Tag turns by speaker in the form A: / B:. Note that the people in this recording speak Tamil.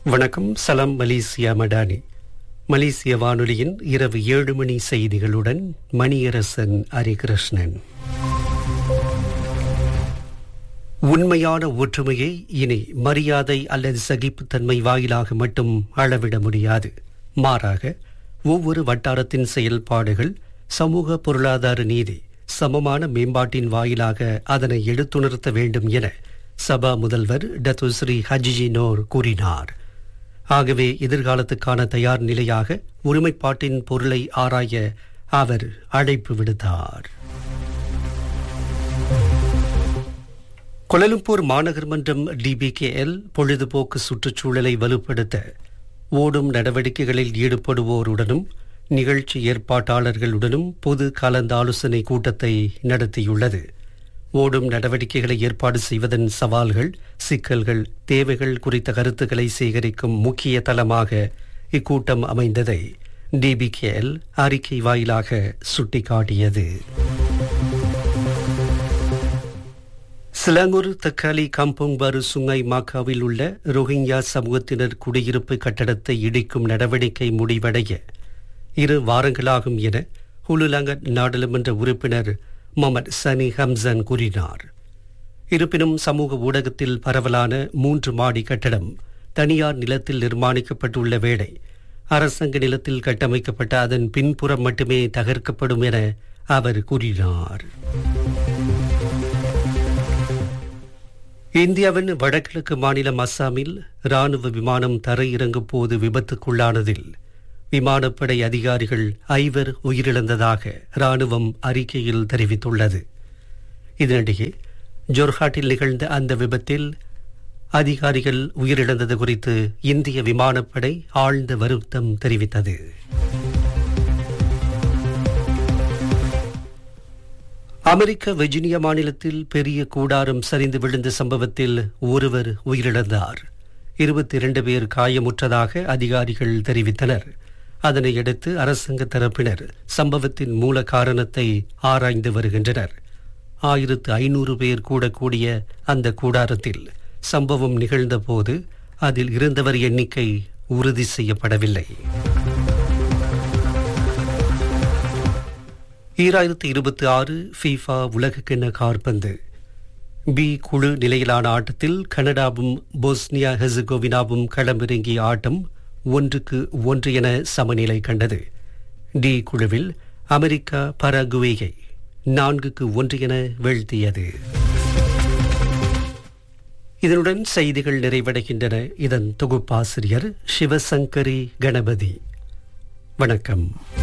A: வணக்கம் சலாம் மலேசியா மடானி மலேசிய வானொலியின் இரவு ஏழு மணி செய்திகளுடன் மணியரசன் ஹரிகிருஷ்ணன் உண்மையான ஒற்றுமையை இனி மரியாதை அல்லது சகிப்புத்தன்மை வாயிலாக மட்டும் அளவிட முடியாது மாறாக ஒவ்வொரு வட்டாரத்தின் செயல்பாடுகள் சமூக பொருளாதார நீதி சமமான மேம்பாட்டின் வாயிலாக அதனை எடுத்துணர்த்த வேண்டும் என சபா முதல்வர் டத்துஸ்ரீ ஹஜிஜி நோர் கூறினார் ஆகவே எதிர்காலத்துக்கான தயார் நிலையாக ஒருமைப்பாட்டின் பொருளை ஆராய அவர் அழைப்பு விடுத்தார் கொலலும்பூர் மாநகர் மன்றம் டிபிகேஎல் பொழுதுபோக்கு சுற்றுச்சூழலை வலுப்படுத்த ஓடும் நடவடிக்கைகளில் ஈடுபடுவோருடனும் நிகழ்ச்சி ஏற்பாட்டாளர்களுடனும் பொது கலந்தாலோசனை கூட்டத்தை நடத்தியுள்ளது ஓடும் நடவடிக்கைகளை ஏற்பாடு செய்வதன் சவால்கள் சிக்கல்கள் தேவைகள் குறித்த கருத்துக்களை சேகரிக்கும் முக்கிய தளமாக இக்கூட்டம் அமைந்ததை டிபிகேஎல் அறிக்கை வாயிலாக சுட்டிக்காட்டியது சிலாங்கூர் தக்காலி காம்போங் பாரு சுங்காய் மாக்காவில் உள்ள ரோஹிங்யா சமூகத்தினர் குடியிருப்பு கட்டடத்தை இடிக்கும் நடவடிக்கை முடிவடைய இரு வாரங்களாகும் என ஹுலுலாங்கட் நாடாளுமன்ற உறுப்பினர் முகமது சனி ஹம்சன் கூறினார் இருப்பினும் சமூக ஊடகத்தில் பரவலான மூன்று மாடி கட்டடம் தனியார் நிலத்தில் நிர்மாணிக்கப்பட்டுள்ள வேளை அரசாங்க நிலத்தில் கட்டமைக்கப்பட்ட அதன் பின்புறம் மட்டுமே தகர்க்கப்படும் என அவர் கூறினார் இந்தியாவின் வடகிழக்கு மாநிலம் அஸ்ஸாமில் ராணுவ விமானம் தரையிறங்கும் போது விபத்துக்குள்ளானதில் விமானப்படை அதிகாரிகள் ஐவர் உயிரிழந்ததாக ராணுவம் அறிக்கையில் தெரிவித்துள்ளது இதனிடையே ஜோர்ஹாட்டில் நிகழ்ந்த அந்த விபத்தில் அதிகாரிகள் உயிரிழந்தது குறித்து இந்திய விமானப்படை ஆழ்ந்த வருத்தம் தெரிவித்தது அமெரிக்க வெர்ஜினியா மாநிலத்தில் பெரிய கூடாரம் சரிந்து விழுந்த சம்பவத்தில் ஒருவர் உயிரிழந்தார் இருபத்தி இரண்டு பேர் காயமுற்றதாக அதிகாரிகள் தெரிவித்தனர் அதனையடுத்து அரசாங்க தரப்பினர் சம்பவத்தின் மூல காரணத்தை ஆராய்ந்து வருகின்றனர் ஆயிரத்து ஐநூறு பேர் கூடக்கூடிய அந்த கூடாரத்தில் சம்பவம் நிகழ்ந்தபோது அதில் இருந்தவர் எண்ணிக்கை உறுதி செய்யப்படவில்லை ஈராயிரத்தி இருபத்தி ஆறு ஃபீஃபா உலகக்கிண்ண கார்பந்து பி குழு நிலையிலான ஆட்டத்தில் கனடாவும் போஸ்னியா ஹெசகோவினாவும் களமிறங்கிய ஆட்டம் ஒன்றுக்கு ஒன்று என சமநிலை கண்டது டி குழுவில் அமெரிக்கா பரகுவேயை நான்குக்கு ஒன்று என வீழ்த்தியது இதனுடன் செய்திகள் நிறைவடைகின்றன இதன் தொகுப்பாசிரியர் சிவசங்கரி கணபதி வணக்கம்